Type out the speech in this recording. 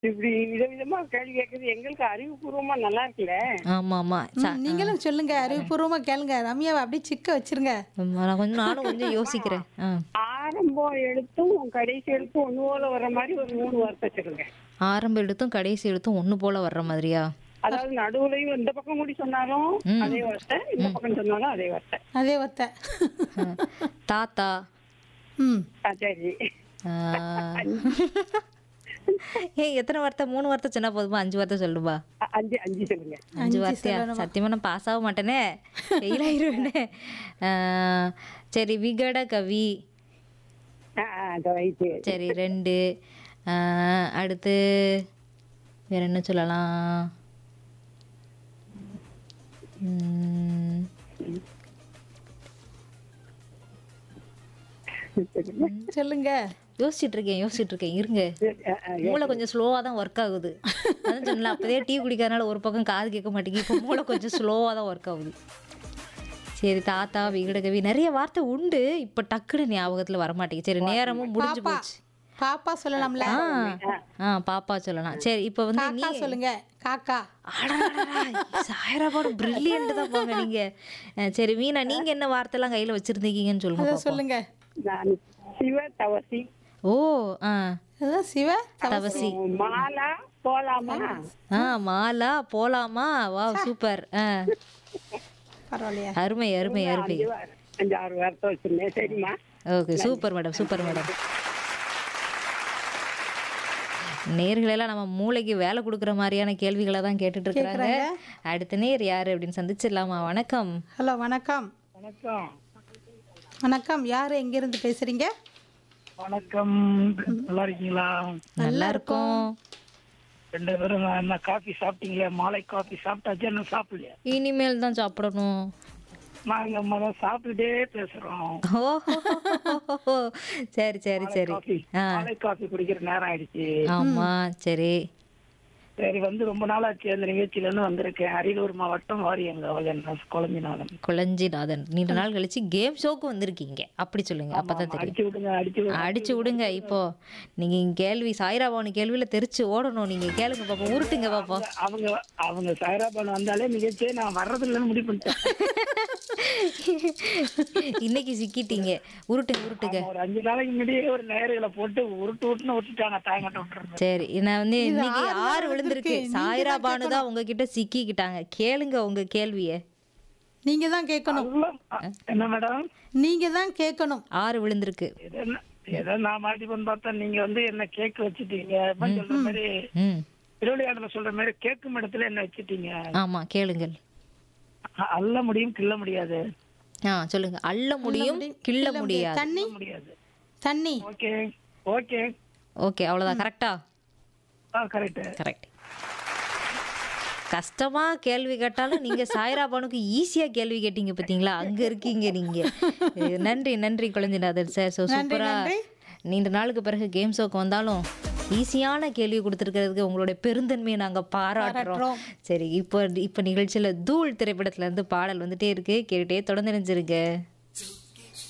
இப்படி விதவிதமா கேள்வி கேட்கறது எங்களுக்கு அறிவுபூர்வமா நல்லா இருக்குல்ல ஆமா ஆமா ச- ம், நீங்களும் சொல்லுங்க அறிவுபூர்வமா கேளுங்க ரம்யாவை அப்படியே சிக்க வச்சிருங்க ஆமா, நான் கொஞ்சம் நானும் கொஞ்சம் யோசிக்கிறேன் ஆ. ஆரம்பம் எழுத்தும் கடைசி எழுத்தும் ஒண்ணு போல வர மாதிரி ஒரு மூணு வார்த்தை சொல்லுங்க ஆரம்ப எழுத்தும் கடைசி எழுத்தும் ஒண்ணு போல வர்ற மாதிரியா அதாவது நடுவுலையும் இந்த பக்கம் கூடி சொன்னாலும் அதே வார்த்தை இந்த பக்கம் சொன்னாலும் அதே வார்த்தை அதே ஒத்த ஆ. தாத்தா ம் ஆ, சரி ஆ. ஏய் எத்தனை வார்த்தை மூணு வார்த்தை சொன்னா போதுமா அஞ்சு வார்த்தை சொல்லுப்பா அ- அஞ்சு அஞ்சு சொல்லுங்க அஞ்சு வார்த்தையா சத்தியமா நான் பாஸ் ஆக மாட்டேனே ஃபெயில் ஆயிருவேனே ஆ, சரி விகட கவி ஆ, ஆ, அது ரைட்டு சரி ரெண்டு ஆ, அடுத்து வேற என்ன சொல்லலாம் ம், சொல்லுங்க யோசிச்சுட்டு இருக்கேன் யோசிச்சுட்டு இருக்கேன் இருங்க ஆ, ஆ, மூளை கொஞ்சம் ஸ்லோவா தான் ஒர்க் ஆகுது அதான் சொன்னல அப்போதே டீ குடிக்கிறதுனால ஒரு பக்கம் காது கேட்க மாட்டேங்குது இப்போ மூளை கொஞ்சம் ஸ்லோவாக தான் ஒர்க் ஆகுது சரி தாத்தா விகடகவி நிறைய வார்த்தை உண்டு இப்போ டக்குன்னு ஞாபகத்தில் வர மாட்டேங்குது சரி நேரமும் முடிஞ்சு பாப்பா போச்சு பாப்பா சொல்லலாம்ல ஆ ஆ பாப்பா சொல்லலாம் சரி இப்போ வந்து நீ காக்கா சொல்லுங்க காக்கா சாயராபாடு பிரில்லியன்ட் தான் போங்க நீங்க அஹ் சரி மீனா நீங்க என்ன வார்த்தைலாம் கையில வச்சிருந்தீங்கன்னு சொல்லுங்க அதை பாப்போம். சொல்லுங்க நான் சிவ தவசி ஓ ஆ அதான் சிவ தவசி மாலா போலாமா ஆ மாலா போலாமா வா சூப்பர் ஆ பரவாயில்லையா அருமை அருமை அருமை அஞ்சு வார்- அஞ்சு ஆறு வார்த்தை வச்சிருந்தேன் சரிம்மா okay super madam super madam நேர்களெல்லாம் நம்ம மூளைக்கு வேலை கொடுக்குற மாதிரியான கேள்விகளை தான் கேட்டுட்டு இருக்கிறாங்க அடுத்த நேர் யாரு அப்படின்னு சந்திச்சிடலாமா வணக்கம் ஹலோ வணக்கம் வணக்கம் வணக்கம் யார் எங்கேருந்து பேசுறீங்க வணக்கம் நல்லா இருக்கீங்களா நல்லா இருக்கும் ரெண்டு பேரும் நான் என்ன காஃபி சாப்பிட்டீங்களா மாலை காஃபி சாப்பிட்டாச்சு என்ன சாப்பிடலையா இனிமேல் தான் சாப்பிடணும் நாங்க மொதல் சாப்பிட்டுட்டே பேசுறோம் ஓ சரி சரி சரி காஃபி ஆ மாலை காஃபி குடிக்கிற நேரம் ஆயிடுச்சு ஆமா சரி சரி வந்து ரொம்ப நாள் ஆச்சு அந்த நிகழ்ச்சியில இருந்து வந்திருக்கேன் அரியலூர் மாவட்டம் வாரியங்காவல் என்ன குழம்பினாலும் குளஞ்சிநாதன் நீண்ட நாள் கழிச்சு கேம் ஷோக்கு வந்திருக்கீங்க அப்படி சொல்லுங்க அப்பதான் தெரியும் அடிச்சு விடுங்க அடிச்சு விடுங்க அடிச்சு விடுங்க இப்போ நீங்க இங்க கேள்வி சாய்ராபானு கேள்வியில தெரிச்சு ஓடணும் நீங்க கேளுங்க பாப்போம் உருட்டுங்க பாப்போம் அவங்க அவங்க சைராபான் வந்தாலே நிகழ்ச்சியே நான் வர்றது இல்லைன்னு முடிவு பண்ணிட்டேன் இன்னைக்கு சிக்கிட்டீங்க உருட்டுங்க உருட்டுங்க ஒரு அஞ்சு நாளைக்கு முன்னாடியே ஒரு நேர்களை போட்டு உருட்டு உருட்டுன்னு விட்டுட்டாங்க தாயங்கட்ட விட்டுருங்க சரி நான் வந்து இன்னைக்கு ஆறு ஆறு தான் விழுந்திருக்கு வந்திருக்கு. சாய்ரா பானு தான் உங்ககிட்ட சிக்கிக்கிட்டாங்க கேளுங்க உங்க கேள்விய நீங்க தான் கேட்கணும் எல்லாம், என்ன மேடம் நீங்க தான் கேட்கணும் ஆறு விழுந்திருக்கு ஏதோ நா- ஏதோ நான் மாட்டிப்போன்னு பார்த்தா நீங்க வந்து என்ன கேக் வச்சுட்டீங்க இப்ப சொல்ற மாதிரி ம் திருவிளையாடல சொல்ற மாதிரி கேக்கும் இடத்துல என்ன வச்சுட்டீங்க ஆமா கேளுங்கள் அ- அள்ள முடியும் கிள்ள முடியாது ஆ சொல்லுங்க அள்ள முடியும் கிள்ள முடியாது தண்ணி முடியாது தண்ணி ஓகே ஓகே ஓகே அவ்வளவுதான் கரெக்டா ஆ கரெக்ட் கரெக்ட் கஷ்டமா கேள்வி கேட்டாலும் நீங்க சாய்ரா பானுக்கு ஈஸியா கேள்வி கேட்டீங்க பாத்தீங்களா அங்க இருக்கீங்க நீங்க அஹ் நன்றி நன்றி குழந்தைநாதன் சார் ஸோ சூப்பரா நன்றி. நீண்ட நாளுக்கு பிறகு கேம் ஷோக்கு வந்தாலும் ஈஸியான கேள்வி கொடுத்துருக்கிறதுக்கு உங்களுடைய பெருந்தன்மையை நாங்க பாராட்டுறோம் பாராட்டுறோம். சரி இப்போ இப்போ நிகழ்ச்சியில தூள் திரைப்படத்துல இருந்து பாடல் வந்துட்டே இருக்கு கேட்டுட்டே தொடர்ந்து நினைச்சிருங்க